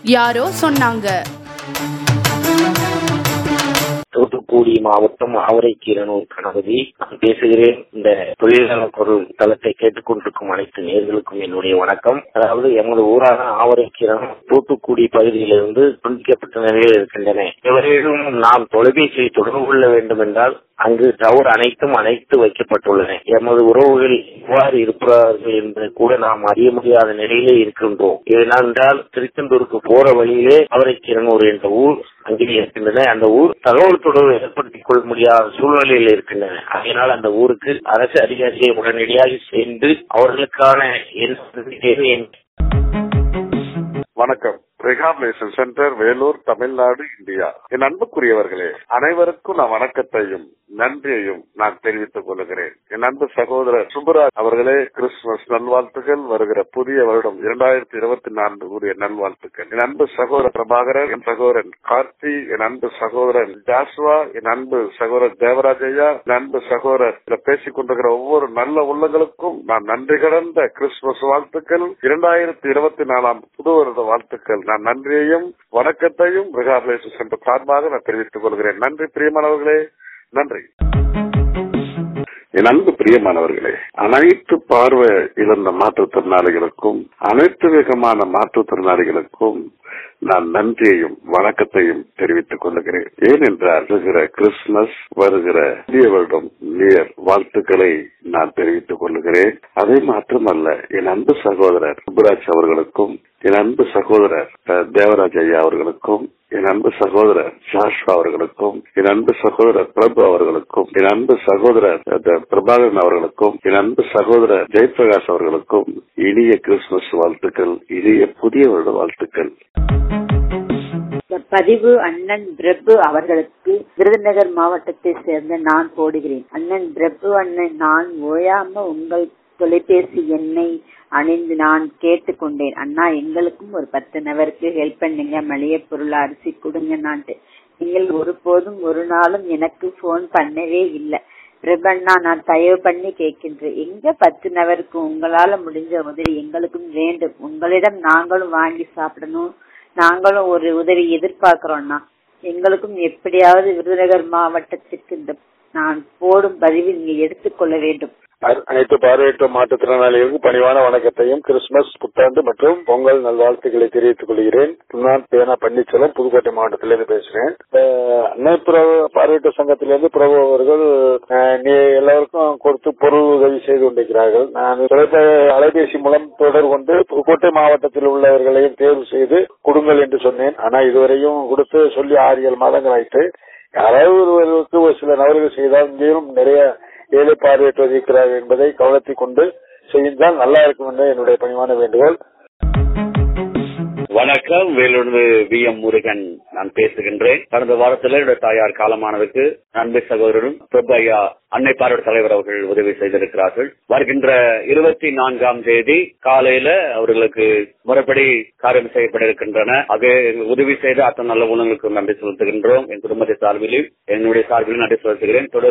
யாரோ சொன்னாங்க தூத்துக்குடி மாவட்டம் ஆவரைக்கீரனூர் கணபதி நான் பேசுகிறேன் இந்த தொழிலாளர் பொருள் தளத்தை கேட்டுக்கொண்டிருக்கும் அனைத்து நேர்களுக்கும் என்னுடைய வணக்கம் அதாவது எமது ஊரான ஆவரைக்கீரனம் தூத்துக்குடி பகுதியிலிருந்து துண்டிக்கப்பட்ட நிலையில் இருக்கின்றன எவரேனும் நாம் தொலைபேசியை தொடர்பு கொள்ள வேண்டும் என்றால் அங்கு டவர் அனைத்தும் அனைத்து வைக்கப்பட்டுள்ளன எமது உறவுகள் எவ்வாறு இருக்கிறார்கள் என்று கூட நாம் அறிய முடியாத நிலையிலே இருக்கின்றோம் ஏனென்றால் திருச்செந்தூருக்கு போற வழியிலே அவரைக்கிரனூர் என்ற ஊர் அங்கே இருக்கின்றன அந்த ஊர் தகவல் தொடர்பு ஏற்படுத்திக் கொள்ள முடியாத சூழ்நிலையில் இருக்கின்றன அதனால் அந்த ஊருக்கு அரசு அதிகாரியை உடனடியாக சேர்ந்து அவர்களுக்கான என்ன தேவை என்று வணக்கம் rehabilitation centre Vellore Tamil Nadu India என் அன்புக்குரியவர்களே அனைவருக்கும் நான் வணக்கத்தையும் நன்றியையும் நான் தெரிவித்துக் கொள்கிறேன் என் அன்பு சகோதரர் சுப்பராஜ் அவர்களே கிறிஸ்துமஸ் நல்வாழ்த்துக்கள் வருகிற புதிய வருடம் இரண்டாயிரத்தி இருபத்தி நான்கு கூடிய நல்வாழ்த்துக்கள் என் அன்பு சகோதரர் பிரபாகரன் என் சகோதரன் கார்த்தி என் அன்பு சகோதரன் ஜாஸ்வா என் அன்பு சகோதரர் தேவராஜையா என் அன்பு சகோதரர் இதுல பேசிக் கொண்டிருக்கிற ஒவ்வொரு நல்ல உள்ளங்களுக்கும் நான் நன்றி கடந்த கிறிஸ்துமஸ் வாழ்த்துக்கள் இரண்டாயிரத்தி இருபத்தி நாலாம் புது வருட வாழ்த்துக்கள் நான் நன்றியையும் வணக்கத்தையும் ரிகாபிலேஷன் சென்டர் சார்பாக நான் தெரிவித்துக் கொள்கிறேன் நன்றி பிரியமானவர்களே நன்றி என் அன்பு பிரியமானவர்களே அனைத்து பார்வை இழந்த மாற்றுத்திறனாளிகளுக்கும் அனைத்து விதமான மாற்றுத்திறனாளிகளுக்கும் நான் நன்றியையும் வணக்கத்தையும் தெரிவித்துக் கொள்கிறேன் ஏனென்றால் வருகிற கிறிஸ்துமஸ் வருகிற புதிய வருடம் நியர் வாழ்த்துக்களை நான் தெரிவித்துக் கொள்கிறேன் அதே மாத்திரமல்ல என் அன்பு சகோதரர் சுப்பராஜ் அவர்களுக்கும் என் அன்பு சகோதரர் அஹ், தேவராஜ் ஐயா அவர்களுக்கும் என் அன்பு சகோதரர் ஜாஷ்வா அவர்களுக்கும் என் அன்பு சகோதரர் பிரபு அவர்களுக்கும் என் அன்பு சகோதரர் அஹ், பிரபாகரன் அவர்களுக்கும் என் அன்பு சகோதரர் ஜெயபிரகாஷ் அவர்களுக்கும் இனிய கிறிஸ்துமஸ் வாழ்த்துக்கள் இனிய புதிய வருட வாழ்த்துக்கள் இந்த பதிவு அண்ணன் பிரபு அவர்களுக்கு விருதுநகர் மாவட்டத்தை சேர்ந்த நான் போடுகிறேன் அண்ணன் பிரபு அண்ணன் நான் ஓயாம உங்கள் தொலைபேசி எண்ணை அணிந்து நான் கேட்டுக்கொண்டேன் அண்ணா எங்களுக்கும் ஒரு பத்து நபருக்கு ஹெல்ப் பண்ணுங்க மளிகை பொருள் அரிசி கொடுங்க நான்ட்டு நீங்கள் ஒருபோதும் ஒரு நாளும் எனக்கு போன் பண்ணவே இல்லை பிரபண்ணா நான் தயவு பண்ணி கேட்கின்றேன் எங்க பத்து நபருக்கு உங்களால முடிஞ்ச உதவி எங்களுக்கும் வேண்டும் உங்களிடம் நாங்களும் வாங்கி சாப்பிடணும் நாங்களும் ஒரு உதவி எதிர்பார்க்கிறோம்னா எங்களுக்கும் எப்படியாவது விருதுநகர் மாவட்டத்திற்கு இந்த நான் போடும் பதிவு நீங்க எடுத்துக்கொள்ள வேண்டும் அனைத்து பார்வையற்ற மாற்றுத்திறனாளிகளுக்கு பணிவான வணக்கத்தையும் கிறிஸ்துமஸ் புத்தாண்டு மற்றும் பொங்கல் நல்வாழ்த்துக்களை தெரிவித்துக் கொள்கிறேன் நான் பேனா பன்னீர்செல்வம் புதுக்கோட்டை மாவட்டத்திலிருந்து பேசுறேன் அஹ், அன்னை பிரபு பார்வையற்ற சங்கத்திலிருந்து பிரபு அவர்கள் அஹ், நீ எல்லாருக்கும் கொடுத்து பொருள் உதவி செய்து கொண்டிருக்கிறார்கள் நான் தொலைபே- அலைபேசி மூலம் தொடர்பு கொண்டு புதுக்கோட்டை மாவட்டத்தில் உள்ளவர்களையும் தேர்வு செய்து கொடுங்கள் என்று சொன்னேன் ஆனா இதுவரையும் கொடுத்து சொல்லி ஆறு ஏழு மாதங்கள் ஆயிட்டு யாராவது ஒருவருக்கு ஒரு சில நபர்கள் செய்தால் இங்கேயும் நிறைய ஏழை பார்வையற்றோர் இருக்கிறார்கள் என்பதை கவனத்தில் கொண்டு செய்தால் நல்லா இருக்கும் என்று என்னுடைய பணிவான வேண்டுகோள் வணக்கம் வேலூர்ந்து வி எம் முருகன் நான் பேசுகின்றேன் கடந்த வாரத்தில் என்னுடைய தாயார் காலமானதுக்கு அன்பு சகோதரரும் பிரபு ஐயா அன்னை பார்வை தலைவர் அவர்கள் உதவி செய்திருக்கிறார்கள் வருகின்ற இருபத்தி நான்காம் தேதி காலையில அவர்களுக்கு முறைப்படி காரியம் செய்யப்பட இருக்கின்றன ஆக எங்களுக்கு உதவி செய்த அத்தனை நல்ல உணவுகளுக்கு நன்றி செலுத்துகின்றோம் என் குடும்பத்தை சார்பிலும் என்னுடைய சார்பிலும் நன்றி செலுத்துகிறேன் தொடர்ந்து